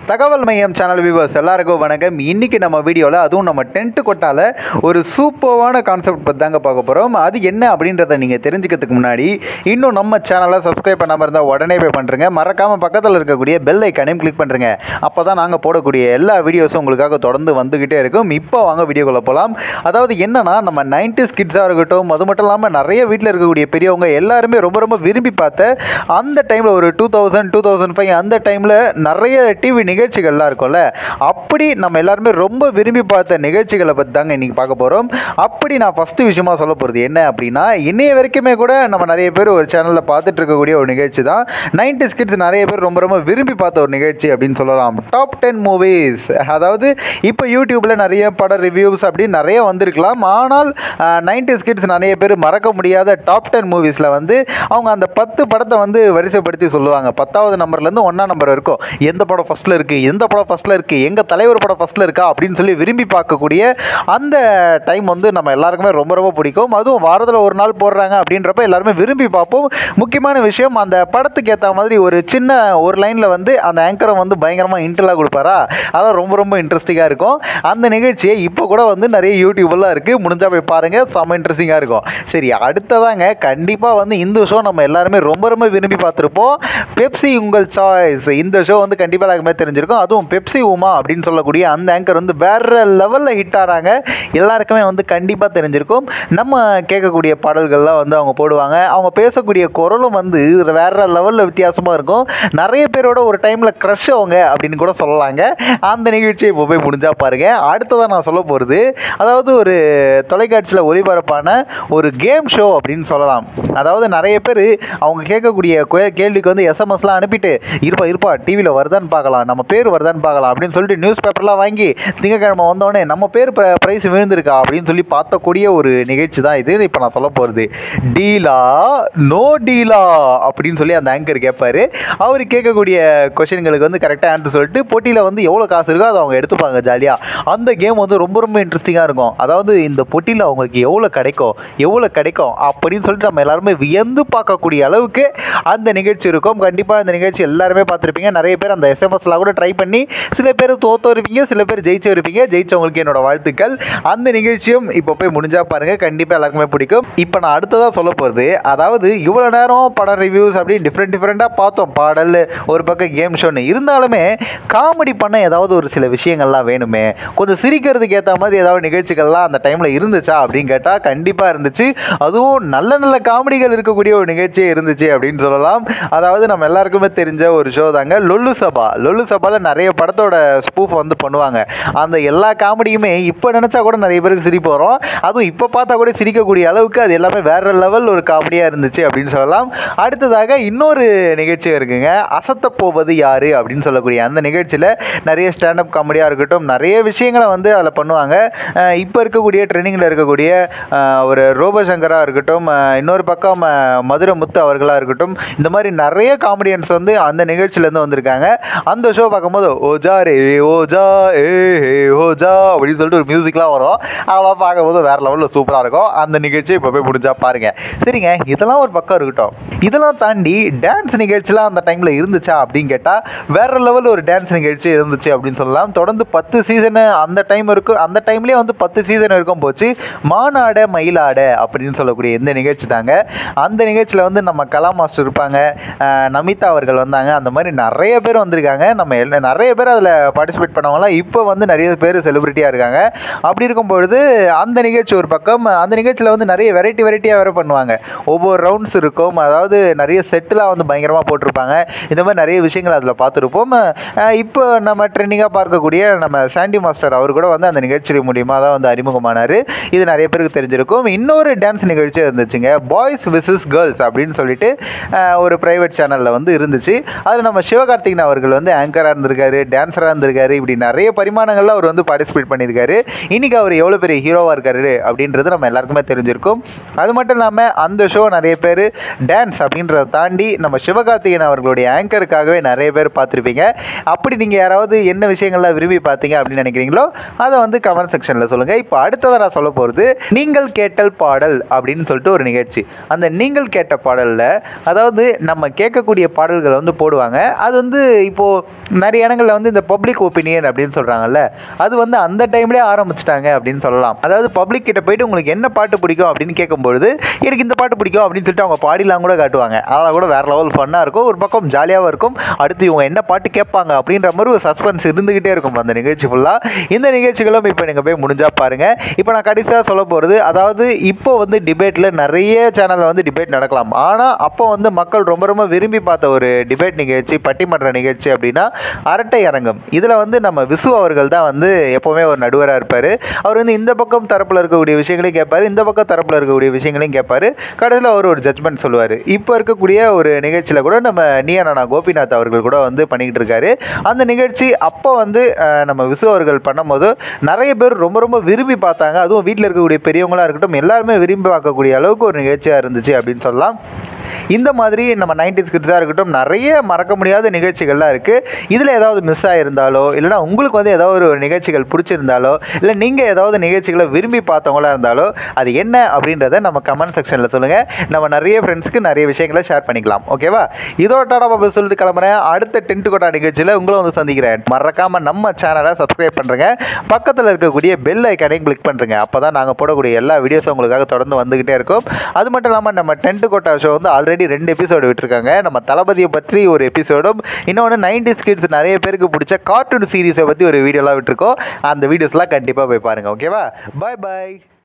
தகவல் மையம் channel viewers எல்லாருக்கும் வணக்கம் இன்னைக்கு நம்ம வீடியோவில் அதுவும் நம்ம டென்ட் கொட்டால ஒரு சூப்பர்வான கான்செப்ட் பற்றி தாங்க பார்க்க போகிறோம் அது என்ன அப்படின்றத நீங்கள் தெரிஞ்சுக்கிறதுக்கு முன்னாடி இன்னும் நம்ம சேனலை சப்ஸ்கிரைப் பண்ணாமல் இருந்தால் உடனே போய் பண்ணுறங்க மறக்காமல் பக்கத்தில் இருக்கக்கூடிய பெல் ஐக்கானையும் கிளிக் பண்ணுறங்க அப்போ தான் நாங்கள் போடக்கூடிய எல்லா வீடியோஸும் உங்களுக்காக தொடர்ந்து வந்துக்கிட்டே இருக்கும் இப்போ வாங்க வீடியோக்குள்ளே போகலாம் அதாவது என்னன்னா நம்ம நைன்டிஸ் கிட்ஸாக இருக்கட்டும் அது மட்டும் இல்லாமல் நிறைய வீட்டில் இருக்கக்கூடிய பெரியவங்க எல்லாருமே ரொம்ப ரொம்ப விரும்பி பார்த்த அந்த டைமில் ஒரு two thousand two thousand five அந்த டைமில் நிறைய டிவி நிகழ்ச்சிகள்லாம் இருக்கும்ல அப்படி நம்ம எல்லாருமே ரொம்ப விரும்பி பார்த்த நிகழ்ச்சிகளை பற்றி தாங்க இன்றைக்கி பார்க்க போகிறோம் அப்படி நான் ஃபஸ்ட்டு விஷயமா சொல்ல போகிறது என்ன அப்படின்னா இன்னைய வரைக்குமே கூட நம்ம நிறைய பேர் ஒரு சேனலில் பார்த்துட்டு இருக்கக்கூடிய ஒரு நிகழ்ச்சி தான் நைன்டி கிட்ஸ் நிறைய பேர் ரொம்ப ரொம்ப விரும்பி பார்த்த ஒரு நிகழ்ச்சி அப்படின்னு சொல்லலாம் டாப் டென் மூவிஸ் அதாவது இப்போ யூடியூப்பில் நிறைய பட ரிவ்யூஸ் அப்படின்னு நிறைய வந்திருக்கலாம் ஆனால் நைன்டி கிட்ஸ் நிறைய பேர் மறக்க முடியாத டாப் டென் மூவிஸில் வந்து அவங்க அந்த பத்து படத்தை வந்து வரிசைப்படுத்தி சொல்லுவாங்க பத்தாவது நம்பர்லேருந்து ஒன்றாம் நம்பர் இருக்கும் எந்த படம் ஃபஸ்ட்டில் இருக்குது எந்த படம் ஃபஸ்ட்டில் இருக்குது எங்கள் தலைவர் படம் ஃபஸ்ட்டில் இருக்கா அப்படின்னு சொல்லி விரும்பி பார்க்கக்கூடிய அந்த டைம் வந்து நம்ம எல்லாருக்குமே ரொம்ப ரொம்ப பிடிக்கும் அதுவும் வாரத்தில் ஒரு நாள் போடுறாங்க அப்படின்றப்ப எல்லாருமே விரும்பி பார்ப்போம் முக்கியமான விஷயம் அந்த படத்துக்கு ஏற்ற மாதிரி ஒரு சின்ன ஒரு லைனில் வந்து அந்த ஆங்கரை வந்து பயங்கரமாக இன்டர்லாக கொடுப்பாரா அதான் ரொம்ப ரொம்ப இன்ட்ரெஸ்டிங்காக இருக்கும் அந்த நிகழ்ச்சியை இப்போ கூட வந்து நிறைய யூடியூப்லாம் இருக்குது முடிஞ்சால் போய் பாருங்கள் செம்ம இன்ட்ரெஸ்டிங்காக இருக்கும் சரி அடுத்ததாங்க கண்டிப்பாக வந்து இந்த ஷோ நம்ம எல்லாருமே ரொம்ப ரொம்ப விரும்பி பார்த்துருப்போம் பெப்சி உங்கள் சாய்ஸ் இந்த ஷோ வந்து கண்டிப்பாக எல்லாருக்குமே தெரிஞ்சிருக்கும் அதுவும் பெப்சி உமா அப்படின்னு சொல்லக்கூடிய அந்த ஆங்கர் வந்து வேற லெவலில் ஹிட் ஆகிறாங்க எல்லாருக்குமே வந்து கண்டிப்பாக தெரிஞ்சிருக்கும் நம்ம கேட்கக்கூடிய பாடல்கள்லாம் வந்து அவங்க போடுவாங்க அவங்க பேசக்கூடிய குரலும் வந்து வேற லெவலில் வித்தியாசமாக இருக்கும் நிறைய பேரோட ஒரு டைமில் க்ரஷ் அவங்க அப்படின்னு கூட சொல்லலாங்க அந்த நிகழ்ச்சியை இப்போ போய் முடிஞ்சா பாருங்க அடுத்ததாக நான் சொல்ல போகிறது அதாவது ஒரு தொலைக்காட்சியில் ஒளிபரப்பான ஒரு கேம் ஷோ அப்படின்னு சொல்லலாம் அதாவது நிறைய பேர் அவங்க கேட்கக்கூடிய கே- கேள்விக்கு வந்து எஸ்எம்எஸ்லாம் அனுப்பிட்டு இருப்பா இருப்பா டிவியில் வருதான்னு பார்க்கலாம் நம்ம பேர் வருதான்னு பார்க்கலாம் அப்படின்னு சொல்லிட்டு நியூஸ் பேப்பர்லாம் வாங்கி திங்கக்கிழமை வந்தோடனே நம்ம பேர் ப்ரைஸ் விழுந்திருக்கா அப்படின்னு சொல்லி பார்த்தக்கூடிய ஒரு நிகழ்ச்சி தான் இது இப்போ நான் சொல்ல போகிறது டீலா நோ டீலா அப்படின்னு சொல்லி அந்த ஆங்கர் கேட்பாரு அவர் கேட்கக்கூடிய கொஷின்களுக்கு வந்து கரெக்டாக ஆன்சர் சொல்லிட்டு போட்டியில் வந்து எவ்வளோ காசு இருக்கோ அதை அவங்க எடுத்துப்பாங்க ஜாலியாக அந்த கேம் வந்து ரொம்ப ரொம்ப இன்ட்ரெஸ்டிங்காக இருக்கும் அதாவது இந்த போட்டியில் அவங்களுக்கு எவ்வளோ கிடைக்கும் எவ்வளோ கிடைக்கும் அப்படின்னு சொல்லிட்டு நம்ம எல்லாருமே வியந்து பார்க்கக்கூடிய அளவுக்கு அந்த நிகழ்ச்சி இருக்கும் கண்டிப்பாக அந்த நிகழ்ச்சி எல்லாருமே பார்த்துருப்பீங்க நிறைய பேர் அந்த எஸ்எம்எஸ்லாம் கூட ட்ரை பண்ணி சில பேர் தோத்து இருப்பீங்க சில பேர் ஜெயிச்சு இருப்பீங்க ஜெயிச்சவங்களுக்கு என்னோட வாழ்த்துக்கள் அந்த நிகழ்ச்சியும் இப்போ போய் முடிஞ்சா பாருங்க கண்டிப்பாக எல்லாருக்குமே பிடிக்கும் இப்போ நான் அடுத்ததாக சொல்ல போகிறது அதாவது இவ்வளோ நேரம் படம் ரிவ்யூஸ் அப்படி டிஃப்ரெண்ட் டிஃப்ரெண்ட்டாக பார்த்தோம் பாடல் ஒரு பக்கம் கேம் ஷோன்னு இருந்தாலுமே காமெடி பண்ண ஏதாவது ஒரு சில விஷயங்கள்லாம் வேணுமே கொஞ்சம் சிரிக்கிறதுக்கு ஏற்ற மாதிரி ஏதாவது நிகழ்ச்சிகள்லாம் அந்த டைமில் இருந்துச்சா அப்படின்னு கேட்டால் கண்டிப்பாக இருந்துச்சு அதுவும் நல்ல நல்ல காமெடிகள் இருக்கக்கூடிய ஒரு நிகழ்ச்சியே இருந்துச்சு அப்படின்னு சொல்லலாம் அதாவது நம்ம எல்லாருக்குமே தெரிஞ்ச ஒரு ஷோ தாங்க லொல்லு சபா லொல்லு சபாவில் நிறைய படத்தோட ஸ்பூஃப் வந்து பண்ணுவாங்க அந்த எல்லா காமெடியுமே இப்போ நினச்சா கூட நிறைய பேருக்கு சிரிப்பு வரும் அதுவும் இப்போ பார்த்தா கூட சிரிக்கக்கூடிய அளவுக்கு அது எல்லாமே வேற லெவல் ஒரு காமெடியாக இருந்துச்சு அப்படின்னு சொல்லலாம் அடுத்ததாக இன்னொரு நிகழ்ச்சி இருக்குங்க அசத்த போவது யாரு அப்படின்னு சொல்லக்கூடிய அந்த நிகழ்ச்சியில் நிறைய ஸ்டாண்டப் காமெடியாக இருக்கட்டும் நிறைய விஷயங்களை வந்து அதில் பண்ணுவாங்க அஹ் இப்போ இருக்கக்கூடிய ட்ரெண்டிங்கில் இருக்கக்கூடிய அஹ், ஒரு ரோபசங்கராக இருக்கட்டும் அஹ், இன்னொரு பக்கம் அஹ், மதுரை முத்து அவர்களாக இருக்கட்டும் இந்த மாதிரி நிறைய காமெடியன்ஸ் வந்து அந்த நிகழ்ச்சியிலேருந்து வந்திருக்காங்க அந்த ஷோ பார்க்கும்போது ஓஜா ரே ஓஜா ஏ ஹே ஓஜா அப்படின்னு சொல்லிட்டு ஒரு மியூசிக்லாம் வரும் அதெல்லாம் பார்க்கும்போது வேறு லெவலில் சூப்பராக இருக்கும் அந்த நிகழ்ச்சி இப்போ போய் முடிஞ்சா பாருங்க சரிங்க இதெல்லாம் ஒரு பக்கம் இருக்கட்டும் இதெல்லாம் தாண்டி டான்ஸ் நிகழ்ச்சிலாம் அந்த டைமில் இருந்துச்சா அப்படின்னு கேட்டால் வேற லெவலில் ஒரு டான்ஸ் நிகழ்ச்சி இருந்துச்சு அப்படின்னு சொல்லலாம் தொடர்ந்து பத்து சீசனு அந்த டைம் இருக்கும் அந்த டைம்லேயே வந்து பத்து சீசன் இருக்கும் போச்சு மானாட மயிலாட அப்படின்னு சொல்லக்கூடிய இந்த நிகழ்ச்சி தாங்க அந்த நிகழ்ச்சியில் வந்து நம்ம கலா மாஸ்டர் இருப்பாங்க அஹ் நமிதா அவர்கள் வந்தாங்க அந்த மாதிரி நிறைய பேர் வந்திருக்காங்க நம்ம எல்லா- நிறைய பேர் அதில் பார்ட்டிசிபேட் பண்ணவங்களாம் இப்போ வந்து நிறைய பேர் செலிபிரிட்டியாக இருக்காங்க அப்படி இருக்கும் பொழுது அந்த நிகழ்ச்சி ஒரு பக்கம் அந்த நிகழ்ச்சியில் வந்து நிறைய வெரைட்டி வெரைட்டியாக வேறு பண்ணுவாங்க ஒவ்வொரு ரவுண்ட்ஸ் இருக்கும் அதாவது நிறைய செட்டுலாம் வந்து பயங்கரமாக போட்டிருப்பாங்க இந்த மாதிரி நிறைய விஷயங்கள் அதில் பார்த்துருப்போம் அஹ் இப்போ நம்ம ட்ரெண்டிங்காக பார்க்கக்கூடிய நம்ம சாண்டி மாஸ்டர் அவர் கூட வந்து அந்த நிகழ்ச்சி மூலியமாக தான் வந்து அறிமுகமானார் இது நிறைய பேருக்கு தெரிஞ்சிருக்கும் இன்னொரு டான்ஸ் நிகழ்ச்சி இருந்துச்சுங்க பாய்ஸ் விசஸ் கேர்ள்ஸ் அப்படின்னு சொல்லிட்டு அஹ், ஒரு ப்ரைவேட் சேனலில் வந்து இருந்துச்சு அதில் நம்ம சிவகார்த்திகன் அவர்கள் வந்து ஆங்கராக இருந்திருக்காரு டான்ஸராக இருந்திருக்காரு இப்படி நிறைய பரிமாணங்களில் அவர் வந்து பார்ட்டிசிபேட் பண்ணியிருக்காரு இன்னைக்கு அவர் எவ்வளோ பெரிய ஹீரோவாக இருக்காரு அப்படின்றது நம்ம எல்லாருக்குமே தெரிஞ்சிருக்கும் அது மட்டும் இல்லாமல் அந்த ஷோ நிறைய பேர் டான்ஸ் அப்படின்றத தாண்டி நம்ம சிவகார்த்திகேயன் அவர்களுடைய ஆங்கருக்காகவே நிறைய பேர் பார்த்துருப்பீங்க அப்படி நீங்கள் யாராவது என்ன விஷயங்கள்லாம் விரும்பி பார்த்தீங்க அப்படின்னு நினைக்கிறீங்களோ அதை வந்து கமெண்ட் செக்ஷனில் சொல்லுங்கள் இப்போ அடுத்ததாக நான் சொல்ல போகிறது நீங்கள் கேட்டல் பாடல் அப்படின்னு சொல்லிட்டு ஒரு நிகழ்ச்சி அந்த நீங்கள் கேட்ட பாடலில் அதாவது நம்ம கேட்கக்கூடிய பாடல்களை வந்து போடுவாங்க அது வந்து இப்போது நிறைய இடங்களில் வந்து இந்த பப்ளிக் ஒப்பீனியன் அப்படின்னு சொல்கிறாங்கல்ல அது வந்து அந்த டைம்லேயே ஆரம்பிச்சிட்டாங்க அப்படின்னு சொல்லலாம் அதாவது பப்ளிக் கிட்ட போயிட்டு உங்களுக்கு என்ன பாட்டு பிடிக்கும் அப்படின்னு கேட்கும்பொழுது எனக்கு இந்த பாட்டு பிடிக்கும் அப்படின்னு சொல்லிட்டு அவங்க பாடிலாம் கூட காட்டுவாங்க அதெல்லாம் கூட வேறு லெவல் ஃபன்னாக இருக்கும் ஒரு பக்கம் ஜாலியாகவும் இருக்கும் அடுத்து இவங்க என்ன பாட்டு கேட்பாங்க அப்படின்ற மாதிரி ஒரு சஸ்பென்ஸ் இருந்துக்கிட்டே இருக்கும் அந்த நிகழ்ச்சி ஃபுல்லாக இந்த நிகழ்ச்சிகளும் இப்போ நீங்கள் போய் முடிஞ்சா பாருங்கள் இப்போ நான் கடைசியாக சொல்ல போகிறது அதாவது இப்போ வந்து டிபேட்டில் நிறைய சேனலில் வந்து டிபேட் நடக்கலாம் ஆனால் அப்போ வந்து மக்கள் ரொம்ப ரொம்ப விரும்பி பார்த்த ஒரு டிபேட் நிகழ்ச்சி பட்டிமன்ற நிகழ்ச்சி அப்படின்னா அரட்டை அரங்கம் இதில் வந்து நம்ம விசு அவர்கள் தான் வந்து எப்போவுமே ஒரு நடுவராக இருப்பார் அவர் வந்து இந்த பக்கம் தரப்பில் இருக்கக்கூடிய விஷயங்களையும் கேட்பார் இந்த பக்கம் தரப்பில் இருக்கக்கூடிய விஷயங்களையும் கேட்பார் கடைசியில் அவர் ஒரு ஜட்மெண்ட் சொல்லுவார் இப்போ இருக்கக்கூடிய ஒரு நிகழ்ச்சியில் கூட நம்ம நீயா நானா கோபிநாத் அவர்கள் கூட வந்து பண்ணிக்கிட்டு இருக்காரு அந்த நிகழ்ச்சி அப்போ வந்து அஹ், நம்ம விசு அவர்கள் பண்ணும்போது நிறைய பேர் ரொம்ப ரொம்ப விரும்பி பார்த்தாங்க அதுவும் வீட்டில் இருக்கக்கூடிய பெரியவங்களாக இருக்கட்டும் எல்லாருமே விரும்பி பார்க்கக்கூடிய அளவுக்கு ஒரு நிகழ்ச்சியாக இருந்துச்சு அப்படின்னு சொல்லலாம் இந்த மாதிரி நம்ம நைன்டிஸ் கிட்ஸாக இருக்கட்டும் நிறைய மறக்க முடியாத நிகழ்ச்சிகள்லாம் இருக்குது இதில் ஏதாவது மிஸ் ஆகிருந்தாலோ இல்லைனா உங்களுக்கு வந்து ஏதாவது ஒரு நிகழ்ச்சிகள் பிடிச்சிருந்தாலோ இல்லை நீங்கள் ஏதாவது நிகழ்ச்சிகளை விரும்பி பார்த்தவங்களா இருந்தாலோ அது என்ன அப்படின்றத நம்ம கமெண்ட் செக்ஷனில் சொல்லுங்கள் நம்ம நிறைய ஃப்ரெண்ட்ஸ்க்கு நிறைய விஷயங்களை ஷேர் பண்ணிக்கலாம் ஓகேவா இதோட டாடா பாபா சொல்லிட்டு கிளம்புறேன் அடுத்த டென்ட் கொட்டா நிகழ்ச்சியில் உங்களை வந்து சந்திக்கிறேன் மறக்காமல் நம்ம சேனலை சப்ஸ்கிரைப் பண்ணுறேங்க பக்கத்தில் இருக்கக்கூடிய பெல் ஐக்கானையும் கிளிக் பண்ணுறேங்க அப்போ தான் நாங்கள் போடக்கூடிய எல்லா வீடியோஸும் உங்களுக்காக தொடர்ந்து வந்துக்கிட்டே இருக்கும் அது மட்டும் இல்லாமல் நம்ம டென்ட் கொட்டா ஷோ வந்து ஆல்ரெடி ரெண்டு எபிசோடு விட்டுருக்காங்க நம்ம தளபதியை பற்றி ஒரு எபிசோடும் இன்னொன்று நைன்டி கிட்ஸ் நிறைய பேருக்கு பிடிச்ச கார்ட்டூன் சீரிஸை பற்றி ஒரு வீடியோலாம் விட்டுருக்கோம் அந்த வீடியோஸ்லாம் கண்டிப்பாக போய் பாருங்கள் ஓகேவா பாய் பாய்